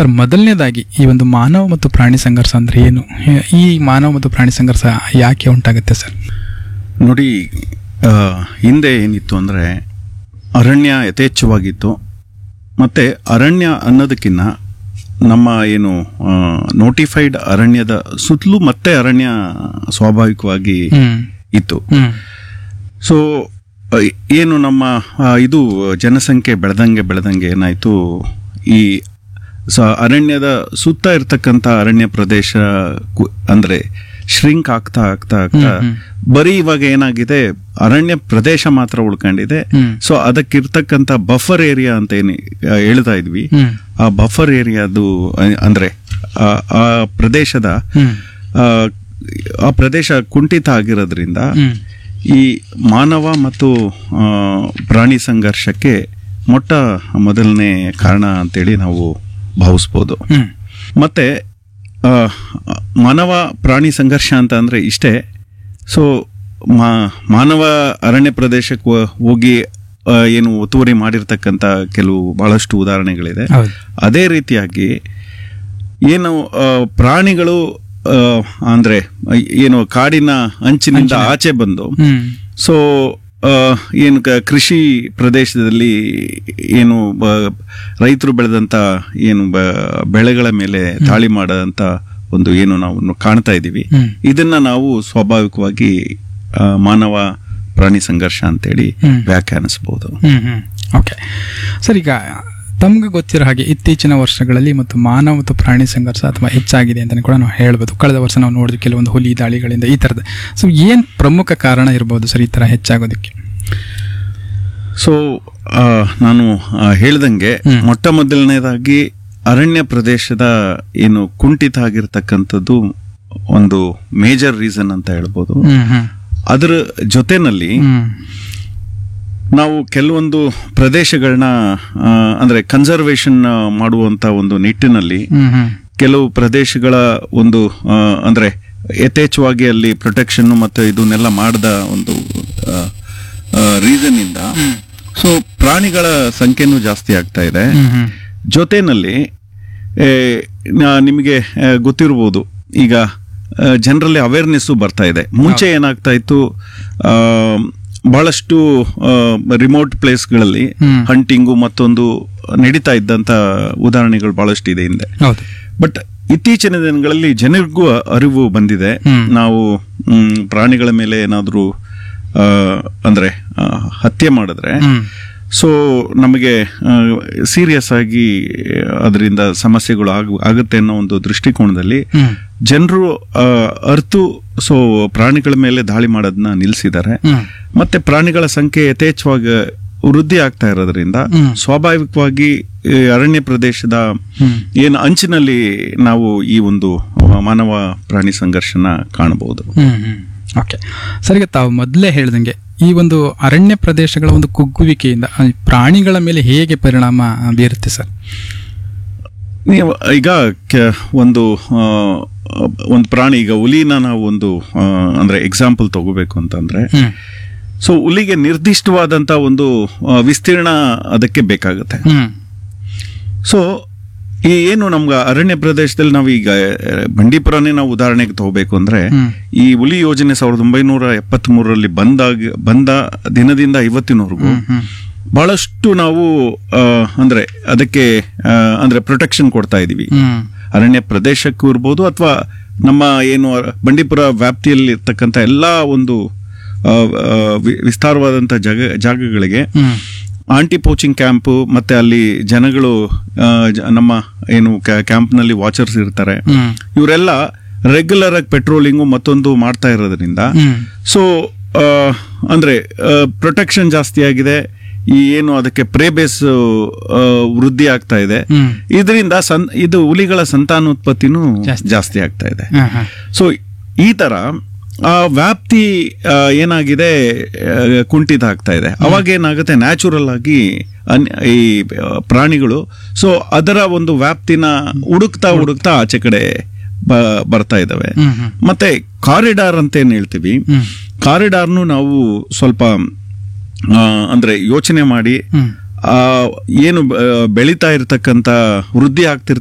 Sir ಮೊದಲನೇದಾಗಿ ಈ ಒಂದು ಮಾನವ ಮತ್ತು ಪ್ರಾಣಿ ಸಂಘರ್ಷ ಅಂದ್ರೆ ಏನು ಈ ಮಾನವ ಮತ್ತು ಪ್ರಾಣಿ ಸಂಘರ್ಷ ಯಾಕೆ ಉಂಟಾಗುತ್ತೆ ಸರ್ ನೋಡಿ ಆ, ಹಿಂದೆ ಏನಿತ್ತು ಅಂದರೆ ಅರಣ್ಯ ಯಥೇಚ್ಛವಾಗಿತ್ತು ಮತ್ತು ಅರಣ್ಯ ಅನ್ನೋದಕ್ಕಿಂತ ನಮ್ಮ ಏನು ನೋಟಿಫೈಡ್ ಅರಣ್ಯದ ಸುತ್ತಲೂ ಮತ್ತೆ ಅರಣ್ಯ ಸ್ವಾಭಾವಿಕವಾಗಿ ಹ್ಮ್ ಇತ್ತು ಹ್ಮ್ ಸೊ ಅ, ಏನು ನಮ್ಮ ಆ, ಇದು ಜನಸಂಖ್ಯೆ ಬೆಳೆದಂಗೆ ಬೆಳೆದಂಗೆ ಏನಾಯಿತು ಈ ಸ ಅರಣ್ಯದ ಸುತ್ತ ಇರ್ತಕ್ಕಂಥ ಅರಣ್ಯ ಪ್ರದೇಶ ಕು- ಅಂದ್ರೆ ಶ್ರಿಂಕ್ ಆಗ್ತಾ ಆಗ್ತಾ ಆಗ್ತಾ ಹ್ಮ್, ಹ್ಮ್. ಬರೀ ಇವಾಗ ಏನಾಗಿದೆ ಅರಣ್ಯ ಪ್ರದೇಶ ಮಾತ್ರ ಉಳ್ಕೊಂಡಿದೆ ಹ್ಮ್. ಸೊ ಅದಕ್ಕಿರ್ತಕ್ಕಂಥ ಬಫರ್ ಏರಿಯಾ ಅಂತ ಏನು ಆ, ಹೇಳ್ತಾ ಇದ್ವಿ ಹ್ಮ್ ಆ ಬಫರ್ ಏರಿಯಾದು ಅ- ಅಂದ್ರೆ ಆ ಆ ಪ್ರದೇಶದ ಹ್ಮ್ ಆ, ಆ ಪ್ರದೇಶ ಕುಂಠಿತ ಆಗಿರೋದ್ರಿಂದ ಹ್ಮ್ ಈ ಮಾನವ ಮತ್ತು ಆ, ಪ್ರಾಣಿ ಸಂಘರ್ಷಕ್ಕೆ ಮೊಟ್ಟ ಮೊದಲನೇ ಕಾರಣ ಅಂತೇಳಿ ನಾವು ಭಾವಿಸ್ಬೋದು ಹ್ಮ್ ಮತ್ತೆ ಆ, ಮಾನವ ಪ್ರಾಣಿ ಸಂಘರ್ಷ ಅಂತ ಅಂದ್ರೆ ಇಷ್ಟೇ ಸೊ ಮಾ ಮಾನವ ಅರಣ್ಯ ಪ್ರದೇಶಕ್ಕೆ ಹೋ- ಹೋಗಿ ಆ, ಏನು ಒತ್ತುವರಿ ಮಾಡಿರ್ತಕ್ಕಂಥ ಕೆಲವು ಬಹಳಷ್ಟು ಉದಾಹರಣೆಗಳಿದೆ ಹೌದು ಅದೇ ರೀತಿಯಾಗಿ ಏನು ಆ, ಪ್ರಾಣಿಗಳು ಆ, ಅಂದ್ರೆ ಏನು ಕಾಡಿನ ಅಂಚಿನಿಂದ ಆಚೆ ಬಂದು ಹ್ಮ್ ಸೊ ಏನು ಕ- ಕೃಷಿ ಪ್ರದೇಶದಲ್ಲಿ ಏನು ಬ- ರೈತರು ಬೆಳೆದಂತ ಏನು ಬ- ಬೆಳೆಗಳ ಮೇಲೆ ದಾಳಿ ಮಾಡದಂತ ಒಂದು ಏನು ನಾವು ಕಾಣ್ತಾ ಇದ್ದೀವಿ ಹ್ಮ್. ಇದನ್ನ ನಾವು ಸ್ವಾಭಾವಿಕವಾಗಿ ಆ, ಮಾನವ ಪ್ರಾಣಿ ಸಂಘರ್ಷ ಅಂತೇಳಿ ಹ್ಮ್. ವ್ಯಾಖ್ಯಾನಿಸಬಹುದು ಹ್ಮ್ ಹ್ಮ್ ಓಕೆ ಸರ್ ಈಗ ತಮ್ಗೆ ಗೊತ್ತಿರೋ ಹಾಗೆ ಇತ್ತೀಚಿನ ವರ್ಷಗಳಲ್ಲಿ ಮತ್ತು ಮಾನವ ಮತ್ತು ಪ್ರಾಣಿ ಸಂಘರ್ಷ ಅಥವಾ ಹೆಚ್ಚಾಗಿದೆ ಅಂತಲೇ ಕೂಡ ನಾವು ಹೇಳ್ಬೋದು ಕಳೆದ ವರ್ಷ ನಾವು ನೋಡಿದ್ವಿ ಕೆಲವೊಂದು ಹುಲಿ ದಾಳಿಗಳಿಂದ ಈ ಥರದ ಸೊ ಏನು ಪ್ರಮುಖ ಕಾರಣ ಇರ್ಬೋದು ಸರ್ ಈ ಥರ ಹೆಚ್ಚಾಗೋದಕ್ಕೆ ಸೊ ಆ, ನಾನು ಆ, ಹೇಳ್ದಂಗೆ ಹ್ಮ್. ಮೊಟ್ಟ ಮೊದಲನೇದಾಗಿ ಅರಣ್ಯ ಪ್ರದೇಶದ ಏನು ಕುಂಠಿತ ಆಗಿರ್ತಕ್ಕಂಥದ್ದು ಒಂದು ಮೇಜರ್ ರೀಸನ್ ಅಂತ ಹೇಳ್ಬೋದು ಹ್ಮ್ ಹ್ಮ್ ಅದರ ಜೊತೆನಲ್ಲಿ ಹ್ಮ್ ನಾವು ಕೆಲವೊಂದು ಪ್ರದೇಶಗಳನ್ನ ಆ, ಅಂದ್ರೆ ಕನ್ಸರ್ವೇಷನ್ ಮಾಡುವಂತ ಒಂದು ನಿಟ್ಟಿನಲ್ಲಿ ಹ್ಮ್ ಹ್ಮ್ ಕೆಲವು ಪ್ರದೇಶಗಳ ಒಂದು ಆ, ಅಂದ್ರೆ ಯಥೇಚ್ಛವಾಗಿ ಅಲ್ಲಿ ಪ್ರೊಟೆಕ್ಷನ್ ಮತ್ತು ಇದನ್ನೆಲ್ಲ ಮಾಡದ ಒಂದು ರೀಸನ್ ಇಂದ ಸೊ ಪ್ರಾಣಿಗಳ ಸಂಖ್ಯೆನೂ ಜಾಸ್ತಿ ಆಗ್ತಾ ಇದೆ ಹ್ಮ್ ಹ್ಮ್ ಜೊತೆನಲ್ಲಿ ಏ, ನಾ- ನಿಮಗೆ ಆ, ಗೊತ್ತಿರ್ಬೋದು ಈಗ ಜನರಲ್ಲಿ ಅವೇರ್ನೆಸ್ಸು ಬರ್ತಾ ಇದೆ ಮುಂಚೆ ಏನಾಗ್ತಾ ಇತ್ತು ಆ, ಬಹಳಷ್ಟು ರಿಮೋಟ್ ಪ್ಲೇಸ್ಗಳಲ್ಲಿ ಹ್ಮ್. ಹಂಟಿಂಗು ಮತ್ತೊಂದು ನಡೀತಾ ಇದ್ದಂತ ಉದಾಹರಣೆಗಳು ಬಹಳಷ್ಟು ಇದೆ ಹಿಂದೆ ಹೌದು ಬಟ್ ಇತ್ತೀಚಿನ ದಿನಗಳಲ್ಲಿ ಜನರಿಗೂ ಅರಿವು ಬಂದಿದೆ ಹ್ಮ್. ನಾವು ಮ್, ಪ್ರಾಣಿಗಳ ಮೇಲೆ ಏನಾದರೂ ಅಂದ್ರೆ ಆ, ಹತ್ಯೆ ಮಾಡಿದ್ರೆ ಹ್ಮ್ ಸೊ ನಮಗೆ ಸೀರಿಯಸ್ ಆಗಿ ಅದರಿಂದ ಸಮಸ್ಯೆಗಳು ಆಗ ಆಗುತ್ತೆ ಅನ್ನೋ ಒಂದು ದೃಷ್ಟಿಕೋನದಲ್ಲಿ ಹ್ಮ್ ಜನರು ಅರ್ತು ಸೊ ಪ್ರಾಣಿಗಳ ಮೇಲೆ ದಾಳಿ ಮಾಡೋದನ್ನ ನಿಲ್ಲಿಸಿದ್ದಾರೆ ಹ್ಮ್ ಮತ್ತೆ ಪ್ರಾಣಿಗಳ ಸಂಖ್ಯೆ ಯಥೇಚ್ಛವಾಗಿ ವೃದ್ಧಿ ಆಗ್ತಾ ಇರೋದ್ರಿಂದ ಹ್ಮ್. ಸ್ವಾಭಾವಿಕವಾಗಿ ಈ ಅರಣ್ಯ ಪ್ರದೇಶದ ಹ್ಮ್. ಏನು ಅಂಚಿನಲ್ಲಿ ನಾವು ಈ ಒಂದು ಮಾನವ ಪ್ರಾಣಿ ಸಂಘರ್ಷನ ಕಾಣಬಹುದು ಹ್ಮ್ ಹ್ಮ್ ಓಕೆ ಸರ್ ಈಗ ತಾವು ಮೊದಲೇ ಹೇಳ್ದಂಗೆ ಈ ಒಂದು ಅರಣ್ಯ ಪ್ರದೇಶಗಳ ಒಂದು ಕುಗ್ಗುವಿಕೆಯಿಂದ ಆ, ಪ್ರಾಣಿಗಳ ಮೇಲೆ ಹೇಗೆ ಪರಿಣಾಮ ಬೀರುತ್ತೆ ಸರ್ ನೀವು ಈಗ ಕೆ- ಒಂದು ಆ, ಒಂದು ಪ್ರಾಣಿ ಈಗ ಹುಲಿನ ನಾವು ಒಂದು ಆ, ಅಂದ್ರೆ ಎಕ್ಸಾಂಪಲ್ ತಗೋಬೇಕು ಅಂತಂದ್ರೆ ಹ್ಮ್ ಸೊ ಹುಲಿಗೆ ನಿರ್ದಿಷ್ಟವಾದಂತ ಒಂದು ಆ, ವಿಸ್ತೀರ್ಣ ಅದಕ್ಕೆ ಬೇಕಾಗುತ್ತೆ ಹ್ಮ್ ಸೊ ಈ ಏನು ನಮ್ಗೆ ಅರಣ್ಯ ಪ್ರದೇಶದಲ್ಲಿ ನಾವು ಈಗ ಆ, ಬಂಡೀಪುರನೇ ನಾವು ಉದಾಹರಣೆಗೆ ತಗೋಬೇಕು ಅಂದ್ರೆ ಹ್ಮ್. ಈ ಹುಲಿ ಯೋಜನೆ ಸಾವಿರದ ಒಂಬೈನೂರ ಎಪ್ಪತ್ತ್ ಮೂರರಲ್ಲಿ ಬಂದಾಗ ಬಂದ ದಿನದಿಂದ ಇವತ್ತಿನವರೆಗೂ ಹ್ಮ್ ಹ್ಮ್ ಬಹಳಷ್ಟು ನಾವು ಆ, ಅಂದ್ರೆ ಅದಕ್ಕೆ ಆ, ಅಂದ್ರೆ ಪ್ರೊಟೆಕ್ಷನ್ ಕೊಡ್ತಾ ಇದೀವಿ ಹ್ಮ್ ಅರಣ್ಯ ಪ್ರದೇಶಕ್ಕೂ ಇರ್ಬೋದು ಅಥವಾ ನಮ್ಮ ಏನು ಬಂಡೀಪುರ ವ್ಯಾಪ್ತಿಯಲ್ಲಿ ಇರ್ತಕ್ಕಂಥ ಎಲ್ಲಾ ಒಂದು ಆ, ಆ, ವಿ- ವಿಸ್ತಾರವಾದಂಥ ಜಾಗ ಜಾಗಗಳಿಗೆ ಹ್ಮ್ ಆಂಟಿ ಪೋಚಿಂಗ್ ಕ್ಯಾಂಪು ಮತ್ತೆ ಅಲ್ಲಿ ಜನಗಳು ಆ, ಜ- ನಮ್ಮ ಏನು ಕ್ಯಾಂಪ್ನಲ್ಲಿ ವಾಚರ್ಸ್ ಇರ್ತಾರೆ ಹ್ಮ್ ಇವರೆಲ್ಲ ರೆಗ್ಯುಲರ್ ಆಗಿ ಪೆಟ್ರೋಲಿಂಗು ಮತ್ತೊಂದು ಮಾಡ್ತಾ ಇರೋದ್ರಿಂದ ಹ್ಮ್ ಸೊ ಅಂದ್ರೆ ಪ್ರೊಟೆಕ್ಷನ್ ಜಾಸ್ತಿ ಆಗಿದೆ ಈ ಏನು ಅದಕ್ಕೆ ಪ್ರೇ ಬೇಸ್ ವೃದ್ಧಿ ಆಗ್ತಾ ಇದೆ ಹ್ಮ್ ಇದರಿಂದ ಸನ್ ಇದು ಹುಲಿಗಳ ಸಂತಾನೋತ್ಪತ್ತಿನೂ ಜಾಸ್ತಿ. ಜಾಸ್ತಿ ಆಗ್ತಾ ಇದೆ ಹಾ, ಹಾ. ಸೊ ಈ ತರ ಆ ವ್ಯಾಪ್ತಿ ಆ, ಏನಾಗಿದೆ ಆ, ಕುಂಠಿತ ಆಗ್ತಾ ಇದೆ ಅವಾಗ ಏನಾಗುತ್ತೆ ನ್ಯಾಚುರಲ್ ಆಗಿ ಅನ್- ಈ ಆ, ಪ್ರಾಣಿಗಳು ಸೊ ಅದರ ಒಂದು ವ್ಯಾಪ್ತಿನ ಹುಡುಕ್ತಾ ಹುಡುಕ್ತಾ ಆಚೆ ಕಡೆ ಬ- ಬರ್ತಾ ಇದಾವೆ ಹ್ಮ್ ಹ್ಮ್ ಮತ್ತೆ ಕಾರಿಡಾರ್ ಅಂತ ಏನ್ ಹೇಳ್ತೀವಿ ಹ್ಮ್ ಕಾರಿಡಾರ್ನು ನಾವು ಸ್ವಲ್ಪ ಆ, ಅಂದ್ರೆ ಯೋಚನೆ ಮಾಡಿ ಹ್ಮ್ ಆ ಏನು ಬ- ಬೆಳೀತಾ ಇರತಕ್ಕಂತ ವೃದ್ಧಿ ಆಗ್ತಿರ್